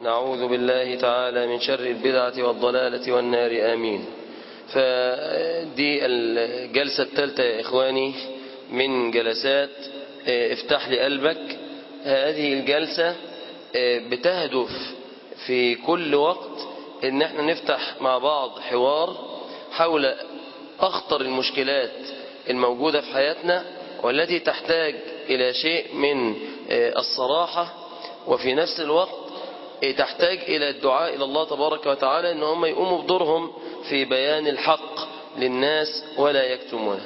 ونعوذ بالله تعالى من شر البدعة والضلالة والنار آمين فدي الجلسة الثالثة يا إخواني من جلسات افتح لي قلبك هذه الجلسة بتهدف في كل وقت ان احنا نفتح مع بعض حوار حول اخطر المشكلات الموجودة في حياتنا والتي تحتاج الى شيء من الصراحة وفي نفس الوقت تحتاج الى الدعاء الى الله تبارك وتعالى ان هم يقوموا بدورهم في بيان الحق للناس ولا يكتمونه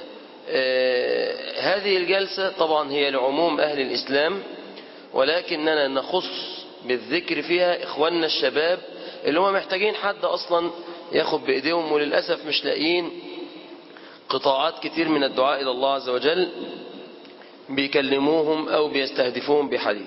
هذه الجلسة طبعا هي لعموم اهل الاسلام ولكننا نخص بالذكر فيها اخواننا الشباب اللي هم محتاجين حد اصلا ياخد بايديهم وللأسف مش لاقيين قطاعات كتير من الدعاء الى الله عز وجل بيكلموهم او بيستهدفوهم بحديث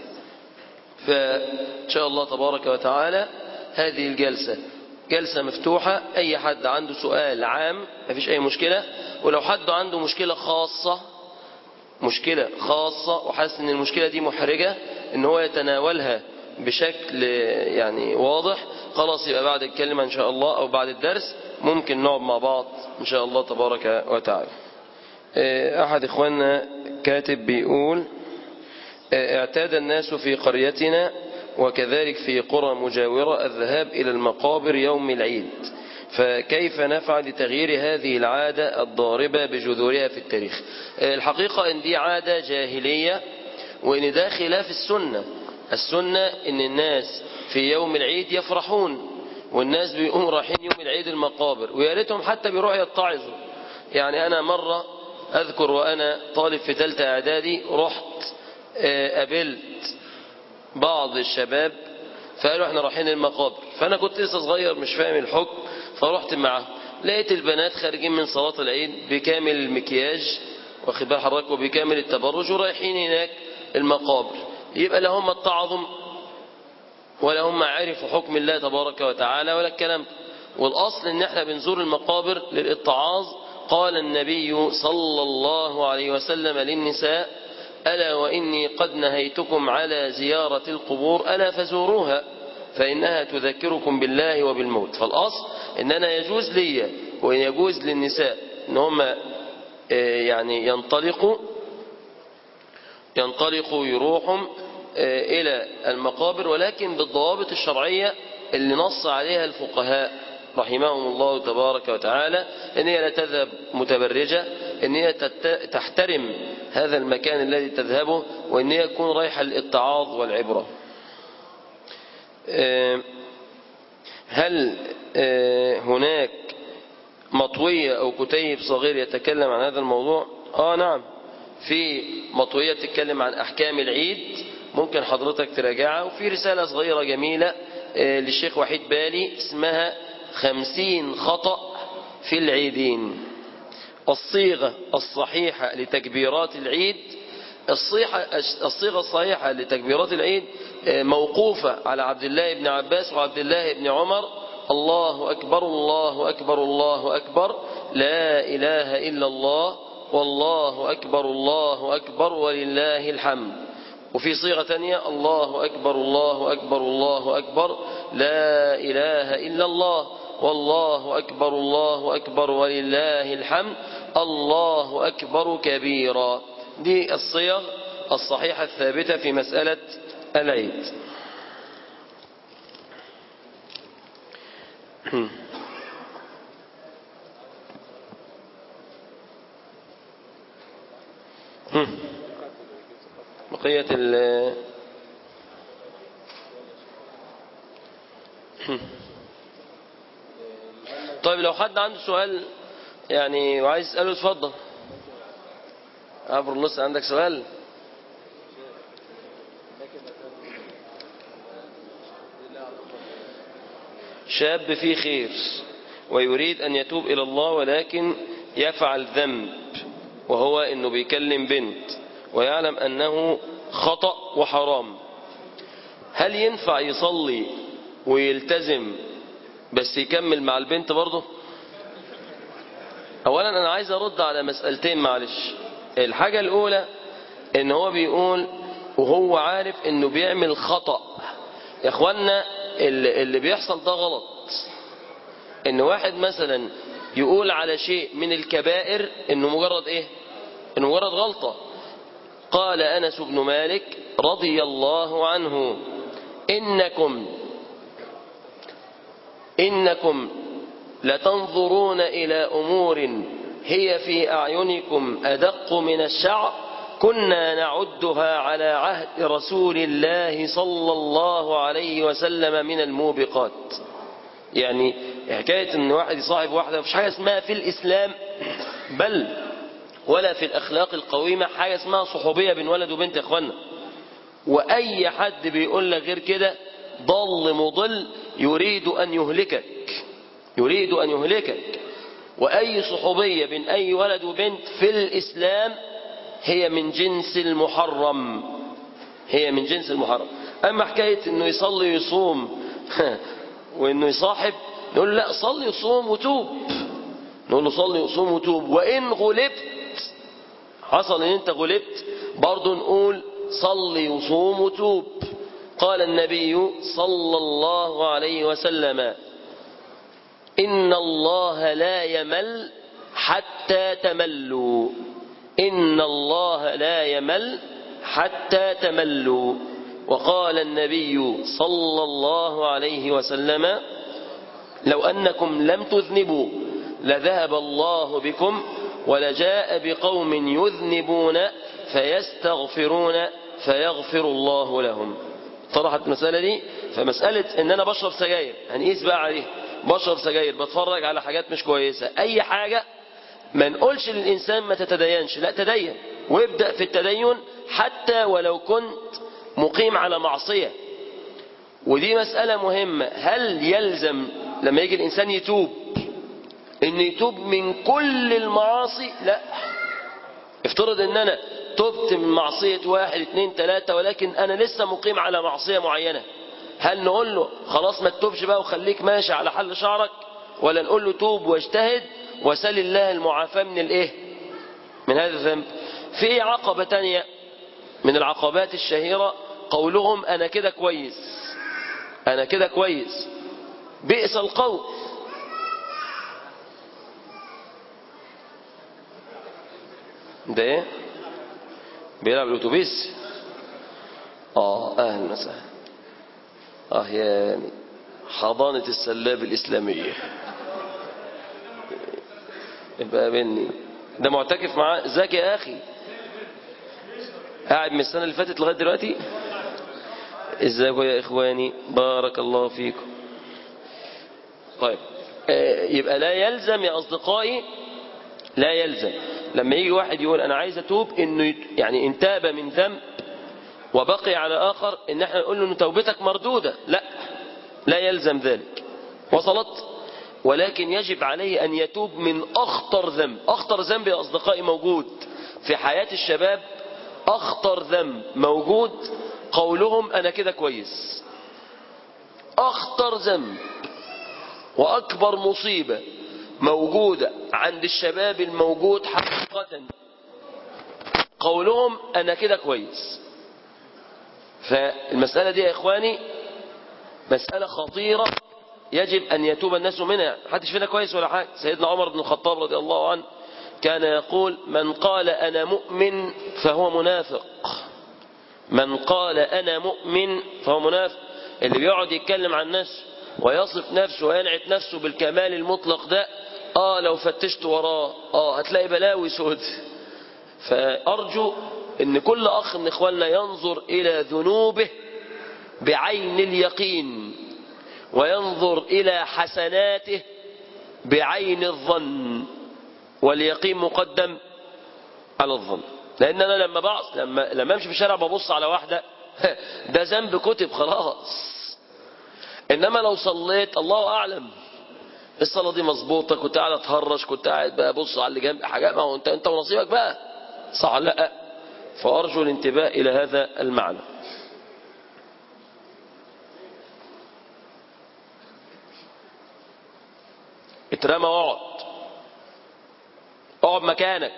فان شاء الله تبارك وتعالى هذه الجلسة جلسة مفتوحة اي حد عنده سؤال عام مفيش اي مشكلة ولو حد عنده مشكلة خاصة مشكلة خاصة وحاسس ان المشكلة دي محرجة ان هو يتناولها بشكل يعني واضح خلاص يبقى بعد الكلمة ان شاء الله او بعد الدرس ممكن نقعد مع بعض ان شاء الله تبارك وتعالى احد اخواننا كاتب بيقول اعتاد الناس في قريتنا وكذلك في قرى مجاورة الذهاب الى المقابر يوم العيد فكيف نفعل لتغيير هذه العادة الضاربة بجذورها في التاريخ الحقيقة ان دي عادة جاهلية وان ده خلاف السنة السنة ان الناس في يوم العيد يفرحون والناس بيقوموا رايحين يوم العيد المقابر ويا ريتهم حتى بيروحوا يتعظوا يعني انا مرة اذكر وانا طالب في ثالثه اعدادي رحت قابلت بعض الشباب فقالوا احنا رايحين المقابر فانا كنت لسه صغير مش فاهم الحكم فرحت معاهم لقيت البنات خارجين من صلاة العيد بكامل المكياج واخد بال حضرتك وبكامل التبرج ورايحين هناك المقابر يبقى لا هم اتعظم ولا هم عرفوا حكم الله تبارك وتعالى ولا الكلام والاصل ان احنا بنزور المقابر للاتعاظ قال النبي صلى الله عليه وسلم للنساء ألا وإني قد نهيتكم على زيارة القبور ألا فزوروها فإنها تذكركم بالله وبالموت فالأصل إن أنا يجوز لي وإن يجوز للنساء إن هم يعني ينطلقوا ينطلقوا يروحوا إلى المقابر ولكن بالضوابط الشرعية اللي نص عليها الفقهاء رحمهم الله تبارك وتعالى ان هي لا تذهب متبرجة ان هي تحترم هذا المكان الذي تذهبه وان هي تكون رايحة للاتعاظ والعبرة هل هناك مطوية او كتيب صغير يتكلم عن هذا الموضوع اه نعم في مطوية تتكلم عن احكام العيد ممكن حضرتك تراجعها وفي رسالة صغيرة جميلة للشيخ وحيد بالي اسمها خمسين خطأ في العيدين الصيغة الصحيحة لتكبيرات العيد الصيحة الصيغة الصحيحة لتكبيرات العيد موقوفة على عبد الله بن عباس وعبد الله بن عمر الله أكبر الله أكبر الله أكبر لا إله إلا الله والله أكبر الله أكبر ولله الحمد وفي صيغة تانية الله أكبر الله أكبر الله أكبر لا إله إلا الله والله أكبر الله أكبر ولله الحمد الله أكبر كبيرا دي الصيغ الصحيحة الثابتة في مسألة العيد بقية ال طيب لو حد عنده سؤال يعني وعايز يسأله اتفضل عبر النص عندك سؤال شاب فيه خير ويريد أن يتوب إلى الله ولكن يفعل ذنب وهو أنه بيكلم بنت ويعلم أنه خطأ وحرام هل ينفع يصلي ويلتزم بس يكمل مع البنت برضه اولا انا عايز ارد على مسألتين معلش الحاجة الاولى ان هو بيقول وهو عارف انه بيعمل خطأ يا اخوانا اللي, اللي بيحصل ده غلط ان واحد مثلا يقول على شيء من الكبائر انه مجرد ايه انه مجرد غلطة قال انس بن مالك رضي الله عنه انكم انكم لتنظرون الى امور هي في اعينكم ادق من الشعر كنا نعدها على عهد رسول الله صلى الله عليه وسلم من الموبقات يعني حكاية ان واحد يصاحب واحدة مفيش حاجة اسمها في الاسلام بل ولا في الاخلاق القويمة حاجة اسمها صحوبية بين ولد وبنت يا اخوانا واي حد بيقول لك غير كده ضل مضل يريد ان يهلكك يريد ان يهلكك واي صحوبية بين اي ولد وبنت في الاسلام هي من جنس المحرم هي من جنس المحرم اما حكاية انه يصلي ويصوم وانه يصاحب نقول له لا صلي وصوم وتوب نقول له صلي وصوم وتوب وان غلبت حصل ان انت غلبت برضه نقول صلي وصوم وتوب قال النبي صلى الله عليه وسلم إن الله لا يمل حتى تملوا إن الله لا يمل حتى تملوا وقال النبي صلى الله عليه وسلم لو أنكم لم تذنبوا لذهب الله بكم ولجاء بقوم يذنبون فيستغفرون فيغفر الله لهم طرحت المسألة دي فمسألة ان انا بشرب سجاير هنقيس بقى عليه بشرب سجاير بتفرج على حاجات مش كويسة اي حاجة ما نقولش للإنسان ما تتدينش لا تدين وابدأ في التدين حتى ولو كنت مقيم على معصية ودي مسألة مهمة هل يلزم لما يجي الإنسان يتوب إنه يتوب من كل المعاصي لا افترض ان انا تبت من معصية واحد اتنين تلاتة ولكن انا لسه مقيم على معصية معينة هل نقول له خلاص ما تتوبش بقى وخليك ماشي على حل شعرك ولا نقول له توب واجتهد وسل الله المعافاة من الايه من هذا الذنب في عقبة تانية من العقبات الشهيرة قولهم انا كده كويس انا كده كويس بئس القول ده ايه بيلعب الاتوبيس اه اهلا وسهلا اه يعني حضانة السلاب الاسلامية يبقى مني ده معتكف معاه ازيك يا اخي قاعد من السنة اللي فاتت لغاية دلوقتي ازيكم يا اخواني بارك الله فيكم طيب آه يبقى لا يلزم يا اصدقائي لا يلزم لما يجي واحد يقول انا عايز اتوب انه يعني ان تاب من ذنب وبقي على اخر ان احنا نقول له ان توبتك مردودة لا لا يلزم ذلك وصلت ولكن يجب عليه ان يتوب من اخطر ذنب اخطر ذنب يا اصدقائي موجود في حياة الشباب اخطر ذنب موجود قولهم انا كده كويس اخطر ذنب واكبر مصيبة موجودة عند الشباب الموجود حقيقة قولهم أنا كده كويس فالمسألة دي يا إخواني مسألة خطيرة يجب أن يتوب الناس منها حدش فينا كويس ولا حاجة سيدنا عمر بن الخطاب رضي الله عنه كان يقول من قال أنا مؤمن فهو منافق من قال أنا مؤمن فهو منافق اللي بيقعد يتكلم عن نفسه ويصف نفسه وينعت نفسه بالكمال المطلق ده اه لو فتشت وراه اه هتلاقي بلاوي سود فأرجو ان كل اخ من اخواننا ينظر الى ذنوبه بعين اليقين وينظر الى حسناته بعين الظن واليقين مقدم على الظن لان انا لما بعص لما لما امشي في الشارع ببص على واحده ده ذنب كتب خلاص انما لو صليت الله اعلم الصلاه دي مظبوطه كنت قاعد اتهرش كنت قاعد بقى ابص على اللي جنبي حاجات ما هو انت انت ونصيبك بقى صح لا فارجو الانتباه الى هذا المعنى اترمى واقعد اقعد مكانك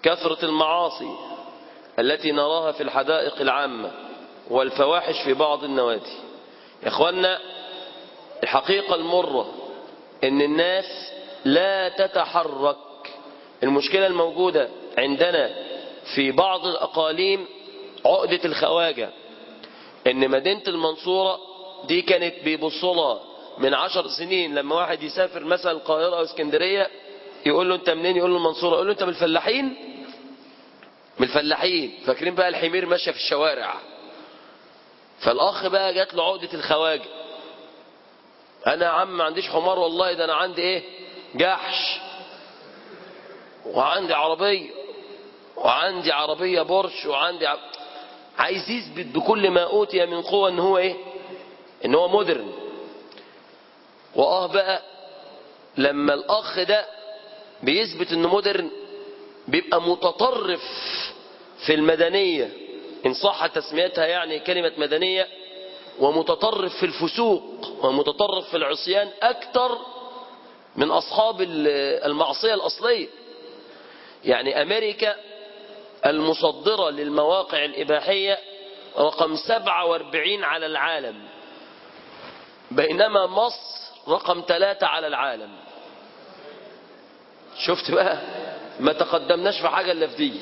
كثرة المعاصي التي نراها في الحدائق العامة والفواحش في بعض النوادي يا اخوانا الحقيقة المرة ان الناس لا تتحرك المشكلة الموجودة عندنا في بعض الأقاليم عقدة الخواجة ان مدينة المنصورة دي كانت بيبصلها من عشر سنين لما واحد يسافر مثلا القاهرة أو اسكندرية يقول له انت منين يقول له المنصورة يقول له انت من الفلاحين من الفلاحين فاكرين بقى الحمير ماشية في الشوارع فالأخ بقى جات له عقدة الخواجة أنا يا عم ما عنديش حمار والله ده أنا عندي إيه جحش وعندي عربية وعندي عربية بورش وعندي ع... عايز يثبت بكل ما أوتي من قوة إن هو إيه إن هو مودرن وآه بقى لما الأخ ده بيثبت إنه مودرن بيبقى متطرف في المدنية إن صح تسميتها يعني كلمة مدنية ومتطرف في الفسوق ومتطرف في العصيان أكثر من أصحاب المعصية الأصلية يعني أمريكا المصدرة للمواقع الإباحية رقم 47 على العالم بينما مصر رقم 3 على العالم شفت بقى ما تقدمناش في حاجة إلا في دي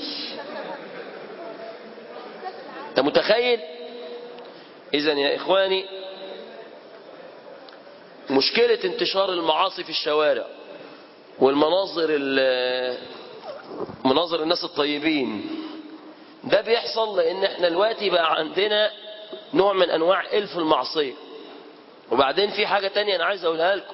انت متخيل اذا يا اخواني مشكلة انتشار المعاصي في الشوارع والمناظر مناظر الناس الطيبين ده بيحصل لان احنا دلوقتي بقى عندنا نوع من انواع الف المعصية وبعدين في حاجة تانية انا عايز اقولها لكم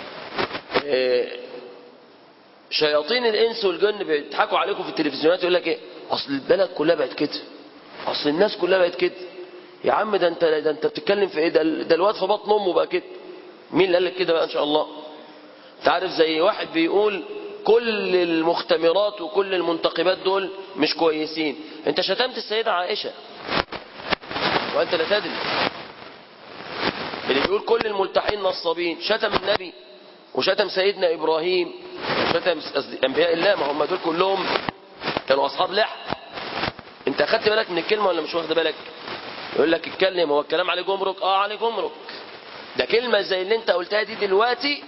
شياطين الانس والجن بيضحكوا عليكم في التلفزيونات يقول لك ايه اصل البلد كلها بقت كده اصل الناس كلها بقت كده يا عم ده انت ده انت بتتكلم في ايه ده, ده الواد في بطن امه بقى كده مين اللي قال لك كده بقى ان شاء الله انت عارف زي واحد بيقول كل المختمرات وكل المنتقبات دول مش كويسين انت شتمت السيدة عائشة وانت لا تدري اللي بيقول كل الملتحين نصابين شتم النبي وشتم سيدنا ابراهيم وشتم انبياء الله ما هم دول كلهم كانوا اصحاب لحى انت اخدت بالك من الكلمة ولا مش واخد بالك يقول لك اتكلم هو الكلام عليه جمرك اه عليه جمرك ده كلمة زي اللي انت قلتها دي دلوقتي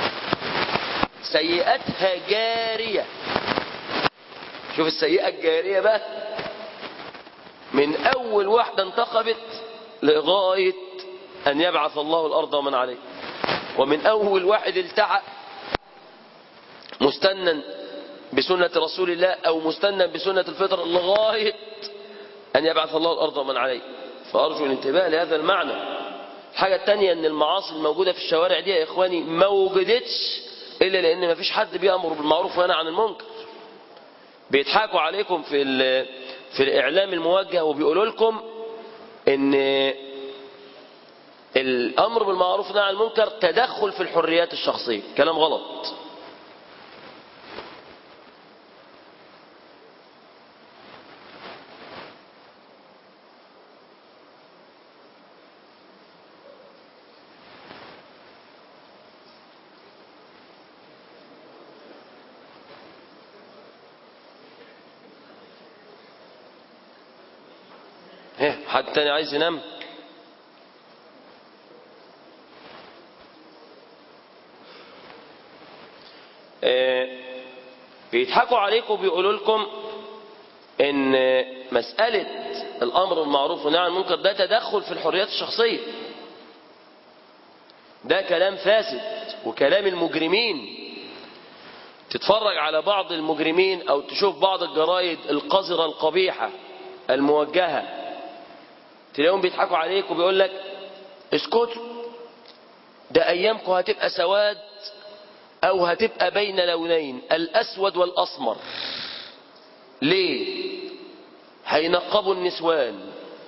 سيئتها جارية شوف السيئة الجارية بقى من اول واحدة انتخبت لغاية ان يبعث الله الارض ومن عليه ومن اول واحد التعب مستنا بسنة رسول الله او مستنا بسنة الفطر لغاية ان يبعث الله الارض ومن عليه فارجو الانتباه لهذا المعنى الحاجة التانية ان المعاصي الموجودة في الشوارع دي يا اخواني ما وجدتش الا لان ما فيش حد بيأمر بالمعروف وينهى عن المنكر بيضحكوا عليكم في في الاعلام الموجه وبيقولوا لكم ان الامر بالمعروف والنهي عن المنكر تدخل في الحريات الشخصيه كلام غلط ايه حد تاني عايز ينام إيه بيضحكوا عليكم وبيقولوا لكم ان مسألة الامر بالمعروف والنهي عن المنكر ده تدخل في الحريات الشخصية ده كلام فاسد وكلام المجرمين تتفرج على بعض المجرمين او تشوف بعض الجرائد القذرة القبيحة الموجهة تلاقيهم بيضحكوا عليك وبيقول لك اسكتوا ده ايامكم هتبقى سواد او هتبقى بين لونين الاسود والاسمر ليه هينقبوا النسوان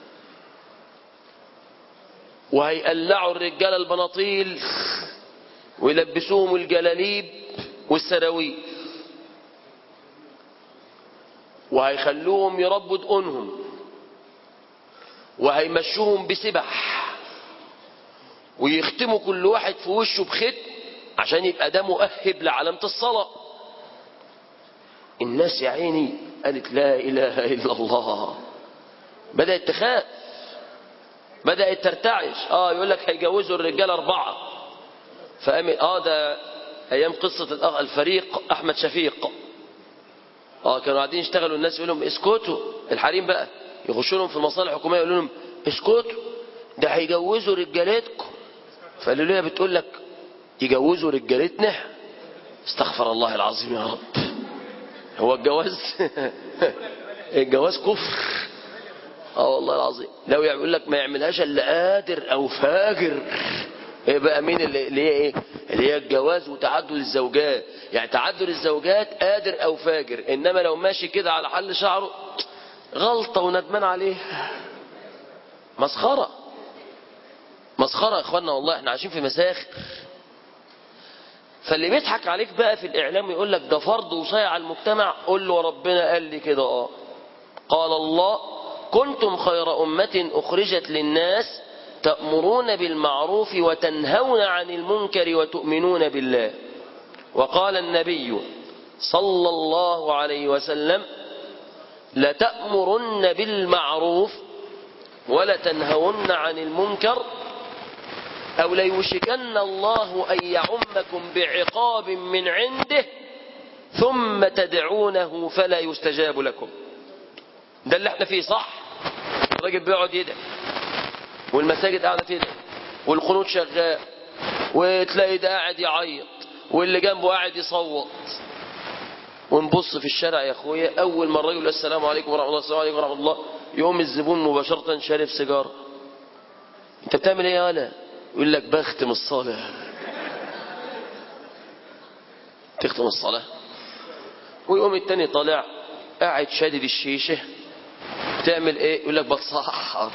وهيقلعوا الرجال البناطيل ويلبسوهم الجلاليب والسراويل وهيخلوهم يربوا دقونهم وهيمشوهم بسبح ويختموا كل واحد في وشه بختم عشان يبقى ده مؤهب لعلامة الصلاة الناس يا عيني قالت لا إله إلا الله بدأت تخاف بدأت ترتعش اه يقول لك هيجوزوا الرجال أربعة فقام اه ده أيام قصة الأخ الفريق أحمد شفيق اه كانوا قاعدين يشتغلوا الناس يقول لهم اسكتوا الحريم بقى يخشوا لهم في المصالح الحكومية يقولوا لهم اسكتوا ده هيجوزوا رجالتكم فقالوا لها بتقول لك يجوزوا رجالتنا استغفر الله العظيم يا رب هو الجواز الجواز كفر اه والله العظيم لو يقول لك ما يعملهاش الا قادر او فاجر ايه بقى مين اللي, اللي هي ايه اللي هي الجواز وتعدد الزوجات يعني تعدد الزوجات قادر او فاجر انما لو ماشي كده على حل شعره غلطة وندمان عليها مسخرة مسخرة يا اخوانا والله احنا عايشين في مساخر فاللي بيضحك عليك بقى في الاعلام ويقول لك ده فرض وصايع على المجتمع قول له ربنا قال لي كده اه قال الله كنتم خير أمة أخرجت للناس تأمرون بالمعروف وتنهون عن المنكر وتؤمنون بالله وقال النبي صلى الله عليه وسلم لتأمرن بالمعروف ولتنهون عن المنكر أو ليوشكن الله أن يعمكم بعقاب من عنده ثم تدعونه فلا يستجاب لكم ده اللي احنا فيه صح الراجل بيقعد يدعي والمساجد قاعده تدعي والقنوت شغال وتلاقي ده قاعد يعيط واللي جنبه قاعد يصوت ونبص في الشارع يا اخويا اول ما الراجل السلام عليكم ورحمه الله السلام عليكم ورحمه الله يقوم الزبون مباشره شارب سيجاره انت بتعمل ايه يا ولا يقول لك بختم الصلاه تختم الصلاه ويقوم التاني طالع قاعد شادد الشيشه بتعمل ايه يقول لك بتصحر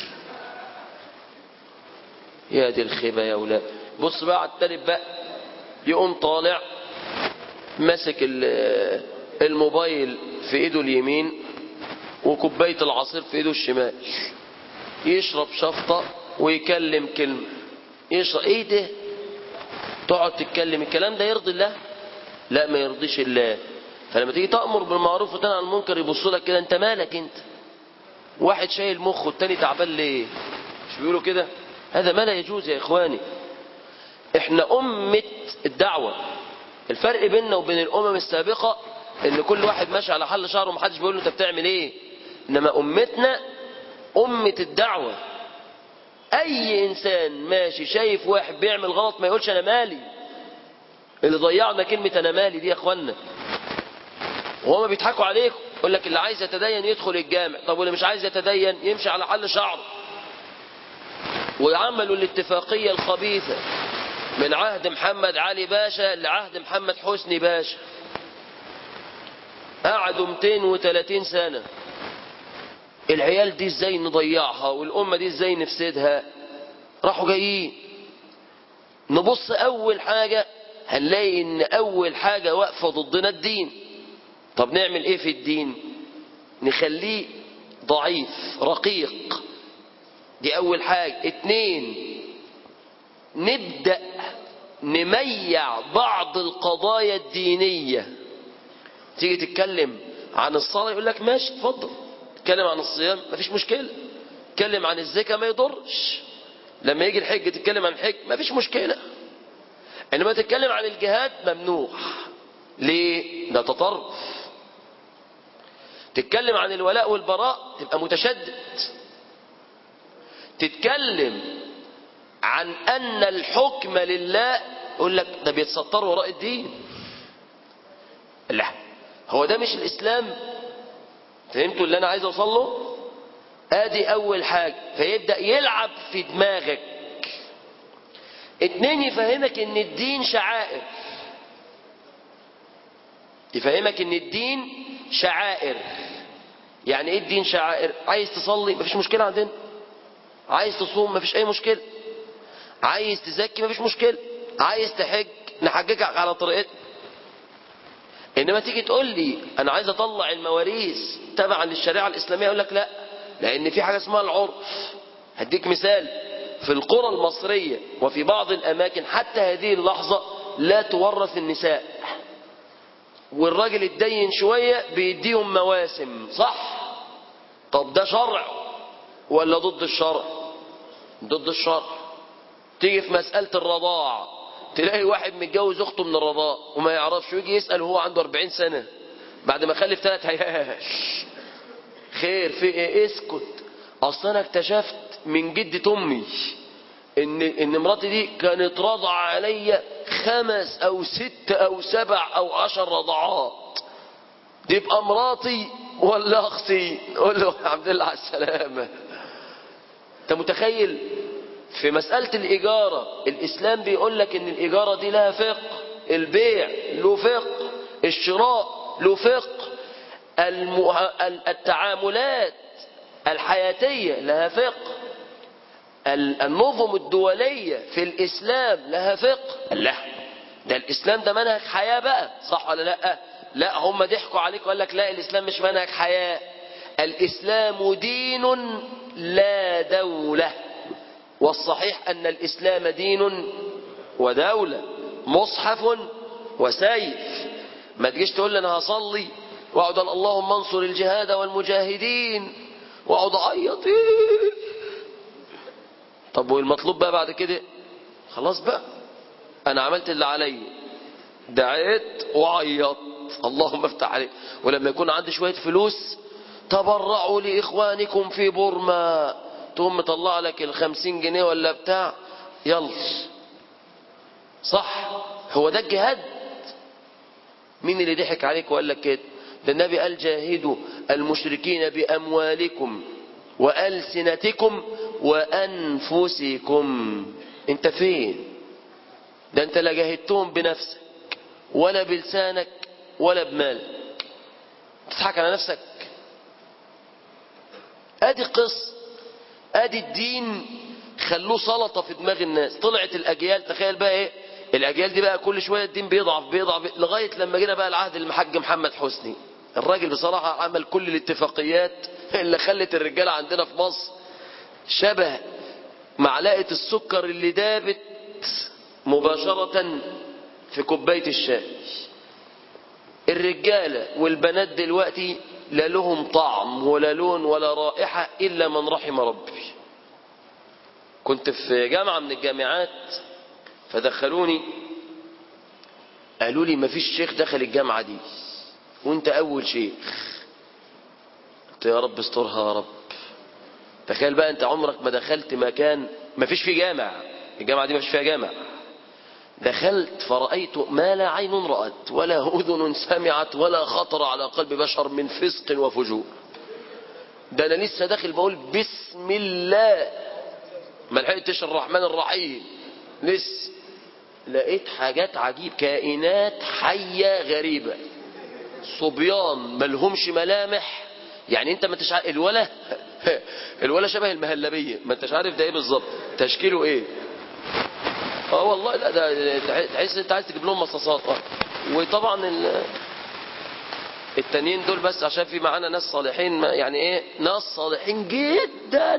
يا دي الخيبة يا ولاد بص بقى على التالت بقى يقوم طالع ماسك الموبايل في ايده اليمين وكوباية العصير في ايده الشمال يشرب شفطة ويكلم كلمة يشرب ايه ده تقعد تتكلم الكلام ده يرضي الله لا ما يرضيش الله فلما تيجي تأمر بالمعروف وتنهى عن المنكر يبصوا لك كده انت مالك انت واحد شايل مخه والتاني تعبان ليه مش بيقولوا كده هذا ما لا يجوز يا اخواني احنا أمة الدعوة الفرق بيننا وبين الأمم السابقة ان كل واحد ماشي على حل شعره ومحدش بيقول له انت بتعمل ايه انما امتنا أمة الدعوة اي انسان ماشي شايف واحد بيعمل غلط ما يقولش انا مالي اللي ضيعنا كلمة انا مالي دي يا اخوانا وهما بيضحكوا عليكم يقول لك اللي عايز يتدين يدخل الجامع طب واللي مش عايز يتدين يمشي على حل شعره وعملوا الاتفاقية الخبيثة من عهد محمد علي باشا لعهد محمد حسني باشا قعدوا 230 سنة العيال دي ازاي نضيعها والأمة دي ازاي نفسدها راحوا جايين نبص أول حاجة هنلاقي ان أول حاجة واقفة ضدنا الدين طب نعمل ايه في الدين نخليه ضعيف رقيق دي اول حاجة اتنين نبدأ نميع بعض القضايا الدينية تيجي تتكلم عن الصلاة يقول لك ماشي اتفضل تتكلم عن الصيام مفيش مشكلة تتكلم عن الزكاة ما يضرش لما يجي الحج تتكلم عن الحج مفيش مشكلة انما تتكلم عن الجهاد ممنوع ليه ده تطرف تتكلم عن الولاء والبراء تبقى متشدد تتكلم عن أن الحكم لله يقول لك ده بيتستر وراء الدين لا هو ده مش الإسلام فهمتوا اللي أنا عايز أوصل له آدي أول حاجة فيبدأ يلعب في دماغك اتنين يفهمك ان الدين شعائر يفهمك ان الدين شعائر يعني ايه الدين شعائر عايز تصلي مفيش مشكلة عندنا عايز تصوم مفيش اي مشكلة عايز تزكي مفيش مشكلة عايز تحج نحججك على طريقتنا انما تيجي تقول لي انا عايز اطلع المواريث تبعا للشريعة الاسلامية اقول لك لا لان في حاجة اسمها العرف هديك مثال في القرى المصرية وفي بعض الاماكن حتى هذه اللحظة لا تورث النساء والراجل الدين شوية بيديهم مواسم صح طب ده شرع ولا ضد الشرع ضد الشرع تيجي في مسألة الرضاع تلاقي واحد متجوز اخته من الرضاع وما يعرفش ويجي يسأل وهو عنده 40 سنة بعد ما خلف ثلاث عيال خير في ايه اسكت اصل انا اكتشفت من جدة امي ان ان مراتي دي كانت رضع عليا خمس او ست او سبع او عشر رضعات دي يبقى مراتي ولا اختي قول له الحمد لله على السلامه انت متخيل في مسألة الإجارة الإسلام بيقول لك إن الإجارة دي لها فقه البيع له فقه الشراء له فقه المه... التعاملات الحياتية لها فقه النظم الدولية في الإسلام لها فقه لا ده الإسلام ده منهج حياة بقى صح ولا لا لا هم ضحكوا عليك وقال لك لا الإسلام مش منهج حياة الإسلام دين لا دولة والصحيح أن الإسلام دين ودولة مصحف وسيف ما تجيش تقول لي أنا هصلي واقعد اللهم انصر الجهاد والمجاهدين واقعد اعيط طب والمطلوب بقى بعد كده خلاص بقى انا عملت اللي عليا دعيت وعيطت اللهم افتح عليك ولما يكون عندي شويه فلوس تبرعوا لاخوانكم في بورما تقوم مطلع لك الخمسين جنيه ولا بتاع يلا صح هو ده الجهاد مين اللي ضحك عليك وقال لك كده ده النبي قال جاهدوا المشركين بأموالكم وألسنتكم وأنفسكم انت فين ده انت لا جاهدتهم بنفسك ولا بلسانك ولا بمالك تضحك على نفسك ادي قص ادي الدين خلوه سلطه في دماغ الناس طلعت الاجيال تخيل بقى ايه الاجيال دي بقى كل شويه الدين بيضعف بيضعف لغايه لما جينا بقى العهد المحج محمد حسني الراجل بصراحه عمل كل الاتفاقيات اللي خلت الرجاله عندنا في مصر شبه معلقه السكر اللي دابت مباشره في كوبايه الشاي الرجاله والبنات دلوقتي لا لهم طعم ولا لون ولا رائحه الا من رحم ربي كنت في جامعه من الجامعات فدخلوني قالوا لي ما فيش شيخ دخل الجامعة دي وانت اول شيخ قلت يا رب استرها يا رب تخيل بقى انت عمرك ما دخلت مكان ما فيش فيه جامع الجامعة دي ما فيش فيها جامع دخلت فرأيت ما لا عين رأت ولا أذن سمعت ولا خطر على قلب بشر من فسق وفجور ده أنا لسه داخل بقول بسم الله ما لحقتش الرحمن الرحيم لسه لقيت حاجات عجيب كائنات حية غريبة صبيان ملهمش ملامح يعني انت ما انتش عارف الولا الولا شبه المهلبية ما انتش عارف ده ايه بالظبط تشكيله ايه اه والله لا ده تحس انت عايز تجيب لهم مصاصات اه وطبعا ال... التانيين دول بس عشان في معانا ناس صالحين يعني ايه ناس صالحين جدا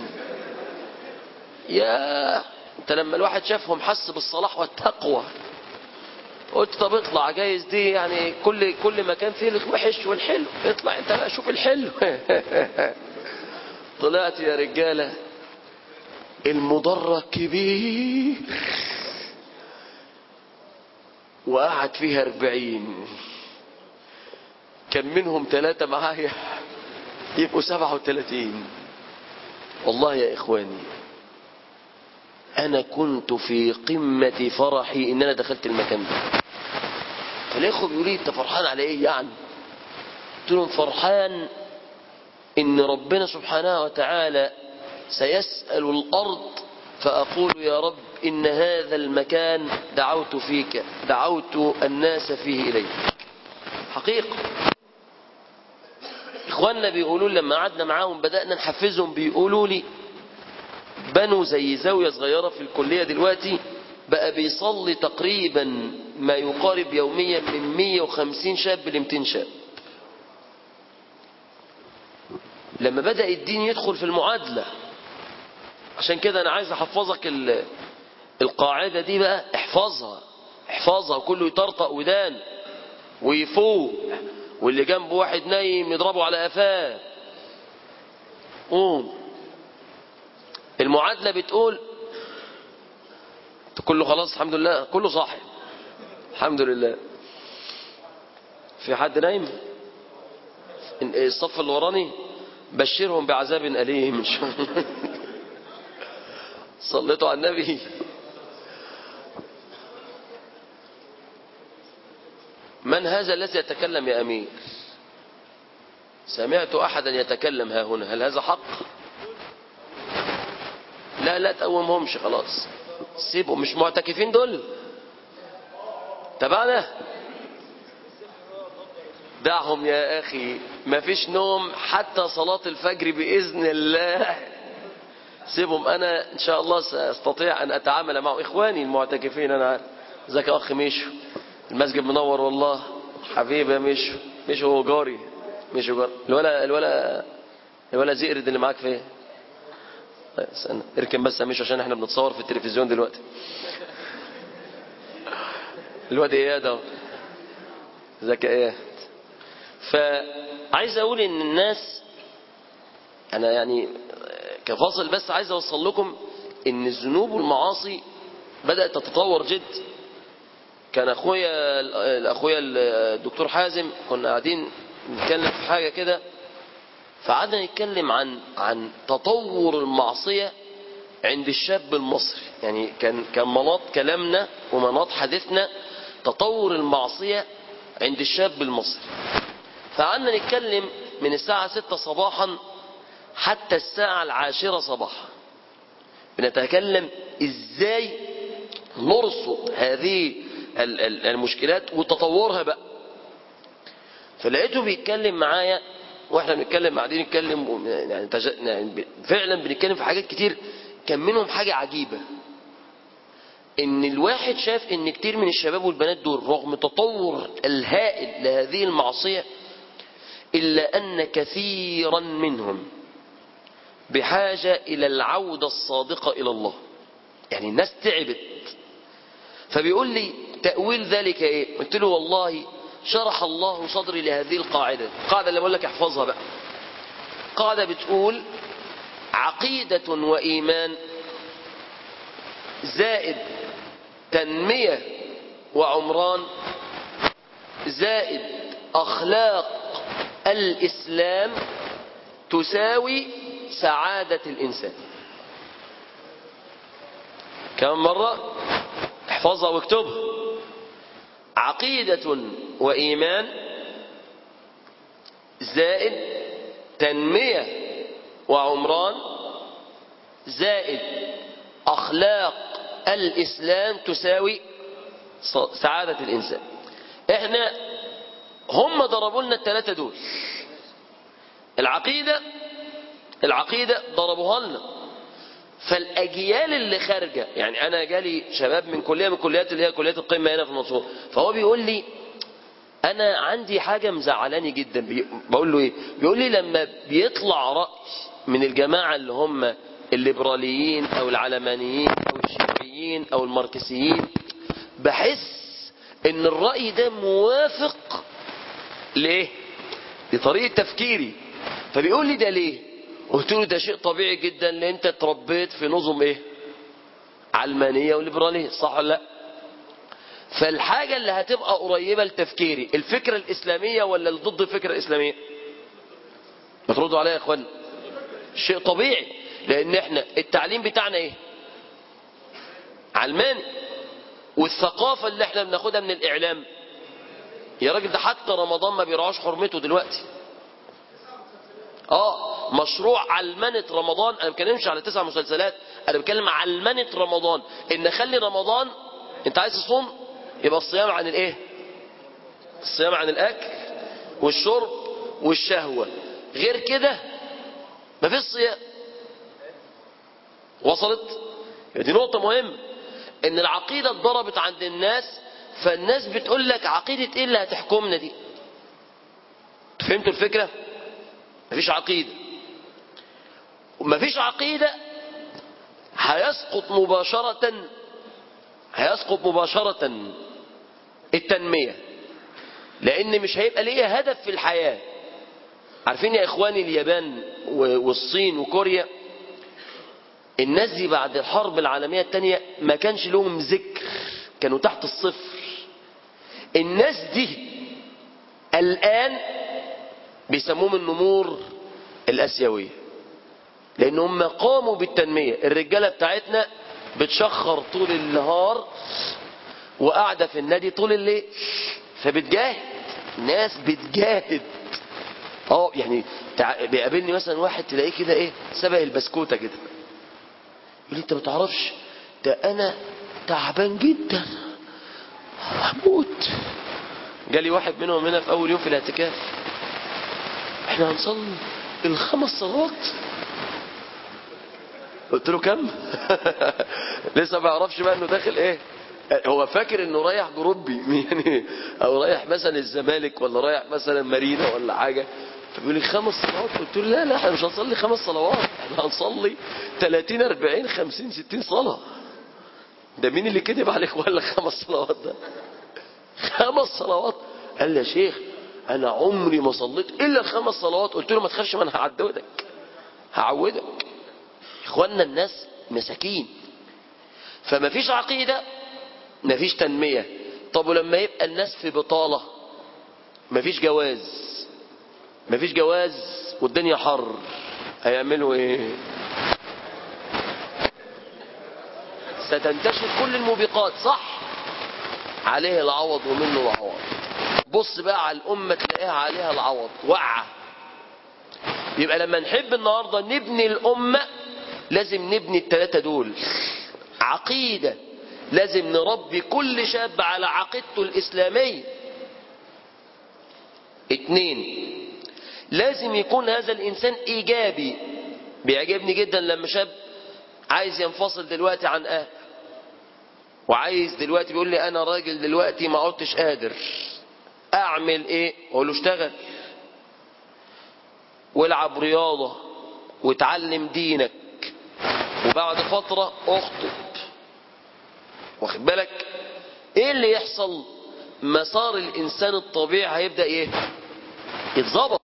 يا انت لما الواحد شافهم حس بالصلاح والتقوى قلت طب اطلع جايز دي يعني كل كل مكان فيه الوحش والحلو اطلع انت بقى شوف الحلو طلعت يا رجاله المدرج كبير وقعد فيها أربعين كان منهم ثلاثة معايا يبقوا سبعة وثلاثين والله يا إخواني أنا كنت في قمة فرحي إن أنا دخلت المكان ده فالإخوة بيقولوا لي أنت فرحان على إيه يعني قلت لهم فرحان إن ربنا سبحانه وتعالى سيسأل الأرض فأقول يا رب إن هذا المكان دعوت فيك دعوت الناس فيه إليك حقيقة إخواننا بيقولوا لما قعدنا معاهم بدأنا نحفزهم بيقولوا لي بنوا زي زاوية صغيرة في الكلية دلوقتي بقى بيصلي تقريبا ما يقارب يوميا من 150 شاب ل 200 شاب لما بدأ الدين يدخل في المعادلة عشان كده أنا عايز أحفظك القاعدة دي بقى احفظها احفظها وكله يطرطق ودان ويفوق واللي جنبه واحد نايم يضربه على قفاه قوم المعادلة بتقول كله خلاص الحمد لله كله صاحي الحمد لله في حد نايم الصف اللي وراني بشرهم بعذاب أليم إن شاء الله صليتوا على النبي من هذا الذي يتكلم يا أمير سمعت أحدا يتكلم ها هنا هل هذا حق لا لا تقومهمش خلاص سيبوا مش معتكفين دول تبعنا دعهم يا أخي ما فيش نوم حتى صلاة الفجر بإذن الله سيبهم أنا إن شاء الله سأستطيع أن أتعامل مع إخواني المعتكفين أنا عارف ازيك يا أخ ميشو المسجد منور والله حبيبي يا ميشو ميشو هو جاري ميشو جاري الولا الولا الولا زئرد اللي معاك فين طيب استنى اركن بس يا ميشو عشان احنا بنتصور في التلفزيون دلوقتي الواد اياد اهو ازيك يا اياد فعايز اقول ان الناس انا يعني كفاصل بس عايز اوصل لكم ان الذنوب والمعاصي بدات تتطور جد كان اخويا اخويا الدكتور حازم كنا قاعدين نتكلم في حاجه كده فقعدنا نتكلم عن عن تطور المعصيه عند الشاب المصري يعني كان كان مناط كلامنا ومناط حديثنا تطور المعصيه عند الشاب المصري فقعدنا نتكلم من الساعه 6 صباحا حتى الساعه العاشره صباحا بنتكلم ازاي نرصد هذه المشكلات وتطورها بقى فلقيته بيتكلم معايا واحنا بنتكلم قاعدين نتكلم يعني, تج... يعني فعلا بنتكلم في حاجات كتير كان منهم حاجة عجيبة ان الواحد شاف ان كتير من الشباب والبنات دول رغم تطور الهائل لهذه المعصية الا ان كثيرا منهم بحاجة الى العودة الصادقة الى الله يعني الناس تعبت فبيقول لي تأويل ذلك ايه قلت له والله شرح الله صدري لهذه القاعدة القاعدة اللي بقول لك احفظها بقى قاعدة بتقول عقيدة وإيمان زائد تنمية وعمران زائد أخلاق الإسلام تساوي سعادة الإنسان كم مرة احفظها واكتبها عقيدة وإيمان زائد تنمية وعمران زائد أخلاق الإسلام تساوي سعادة الإنسان احنا هم ضربوا لنا الثلاثة دول العقيدة العقيدة ضربوها لنا فالاجيال اللي خارجه يعني انا جالي شباب من كليه من الكليات اللي هي كليات القمه هنا في المنصوره فهو بيقول لي انا عندي حاجه مزعلاني جدا بي... بقول له ايه بيقول لي لما بيطلع راي من الجماعه اللي هم الليبراليين او العلمانيين او الشيوعيين او الماركسيين بحس ان الراي ده موافق ليه لطريقه تفكيري فبيقول لي ده ليه قلت له ده شيء طبيعي جدا لان انت اتربيت في نظم ايه علمانية وليبرالية صح ولا لا فالحاجة اللي هتبقى قريبة لتفكيري الفكرة الإسلامية ولا اللي ضد الفكرة الإسلامية ما تردوا عليا يا اخوان شيء طبيعي لان احنا التعليم بتاعنا ايه علماني والثقافة اللي احنا بناخدها من الاعلام يا راجل ده حتى رمضان ما بيرعاش حرمته دلوقتي اه مشروع علمنة رمضان انا ما بتكلمش على تسع مسلسلات انا بتكلم علمنة رمضان ان اخلي رمضان انت عايز تصوم يبقى الصيام عن الايه الصيام عن الاكل والشرب والشهوة غير كده مفيش صيام وصلت دي نقطة مهمة ان العقيدة اتضربت عند الناس فالناس بتقول لك عقيدة ايه اللي هتحكمنا دي فهمتوا الفكرة مفيش عقيدة ومفيش عقيدة هيسقط مباشرة هيسقط مباشرة التنمية لان مش هيبقى ليا هدف في الحياة عارفين يا اخواني اليابان والصين وكوريا الناس دي بعد الحرب العالمية الثانية ما كانش لهم ذكر كانوا تحت الصفر الناس دي الآن بيسموهم النمور الآسيوية لأن هم قاموا بالتنمية الرجالة بتاعتنا بتشخر طول النهار وقاعدة في النادي طول الليل فبتجاهد ناس بتجاهد اه يعني تع... بيقابلني مثلا واحد تلاقيه كده ايه سبق البسكوته كده يقول لي انت ما تعرفش ده انا تعبان جدا هموت جالي واحد منهم هنا في اول يوم في الاعتكاف احنا هنصلي الخمس صلوات قلت له كم لسه ما يعرفش بقى انه داخل ايه هو فاكر انه رايح جروبي يعني او رايح مثلا الزمالك ولا رايح مثلا مارينا ولا حاجه فبيقول لي خمس صلوات قلت له لا لا احنا مش هنصلي خمس صلوات احنا هنصلي 30 40 50 60 صلاه ده مين اللي كذب عليك ولا خمس صلوات ده خمس صلوات قال لي يا شيخ انا عمري ما صليت الا الخمس صلوات قلت له ما تخافش ما انا هعودك هعودك اخواننا الناس مساكين فما فيش عقيده ما فيش تنميه طب ولما يبقى الناس في بطاله ما فيش جواز ما فيش جواز والدنيا حر هيعملوا ايه ستنتشر كل الموبقات صح عليه العوض ومنه العوض بص بقى على الأمة تلاقيها عليها العوض وقعة يبقى لما نحب النهاردة نبني الأمة لازم نبني الثلاثة دول عقيدة لازم نربي كل شاب على عقيدته الإسلامية اتنين لازم يكون هذا الإنسان إيجابي بيعجبني جدا لما شاب عايز ينفصل دلوقتي عن أهل وعايز دلوقتي بيقول لي أنا راجل دلوقتي ما عدتش قادر أعمل إيه أقول له اشتغل والعب رياضة وتعلم دينك وبعد فترة اخطب واخد بالك ايه اللي يحصل مسار الانسان الطبيعي هيبدأ ايه يتظبط